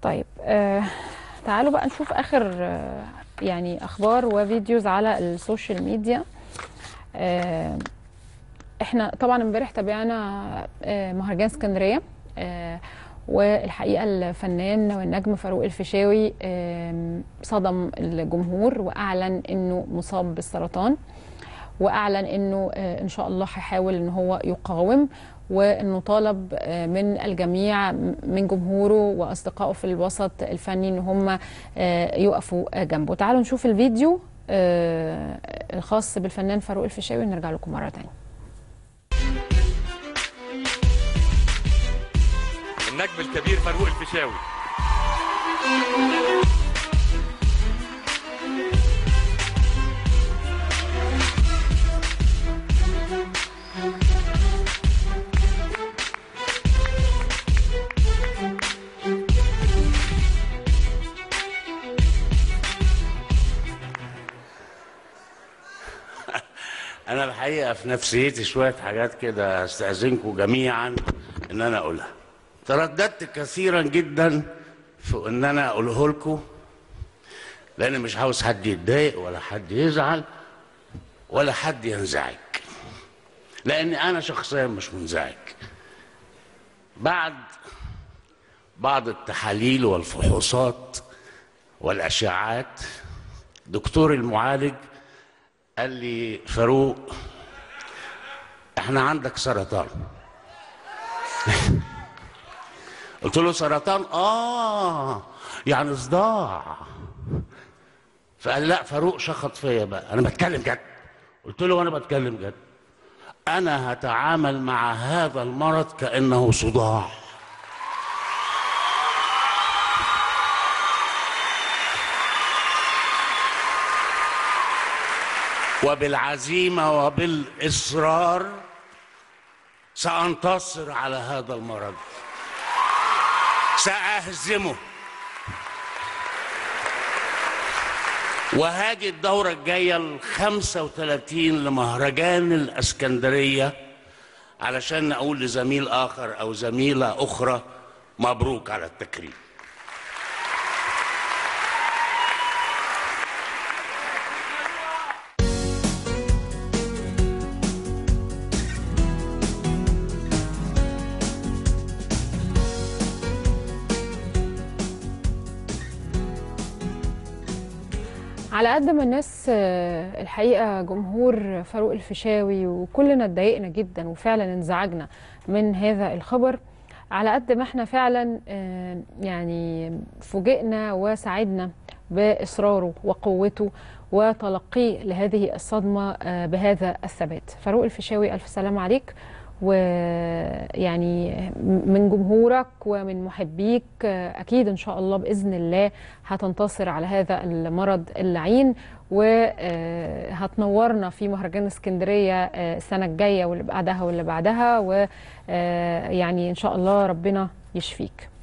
طيب آه تعالوا بقى نشوف اخر آه يعني اخبار وفيديوز على السوشيال ميديا آه احنا طبعا امبارح تابعنا آه مهرجان اسكندريه آه والحقيقه الفنان والنجم فاروق الفيشاوي آه صدم الجمهور واعلن انه مصاب بالسرطان واعلن انه آه ان شاء الله هيحاول ان هو يقاوم وانه طالب آه من الجميع من جمهوره واصدقائه في الوسط الفني ان هم آه يقفوا جنبه تعالوا نشوف الفيديو الخاص بالفنان فاروق الفيشاوي ونرجع لكم مره ثانيه النجم الكبير فاروق الفيشاوي انا الحقيقه في نفسيتي شويه حاجات كده استاذنكم جميعا ان انا اقولها ترددت كثيرا جدا في ان انا اقوله لكم لان مش عاوز حد يتضايق ولا حد يزعل ولا حد ينزعج لان انا شخصيا مش منزعج بعد بعض التحاليل والفحوصات والاشعاعات دكتور المعالج قال لي فاروق احنا عندك سرطان قلت له سرطان اه يعني صداع فقال لا فاروق شخط فيا بقى انا بتكلم جد قلت له وانا بتكلم جد انا هتعامل مع هذا المرض كانه صداع وبالعزيمه وبالاصرار سانتصر على هذا المرض ساهزمه وهاجي الدورة الجاية ال 35 لمهرجان الاسكندرية علشان نقول لزميل آخر أو زميلة أخرى مبروك على التكريم على قد ما الناس الحقيقه جمهور فاروق الفيشاوي وكلنا اتضايقنا جدا وفعلا انزعجنا من هذا الخبر على قد ما احنا فعلا يعني فوجئنا وسعدنا باصراره وقوته وتلقيه لهذه الصدمه بهذا الثبات فاروق الفيشاوي الف سلام عليك ويعني من جمهورك ومن محبيك اكيد ان شاء الله باذن الله هتنتصر على هذا المرض اللعين وهتنورنا في مهرجان اسكندريه السنه الجايه واللي بعدها واللي بعدها ويعني ان شاء الله ربنا يشفيك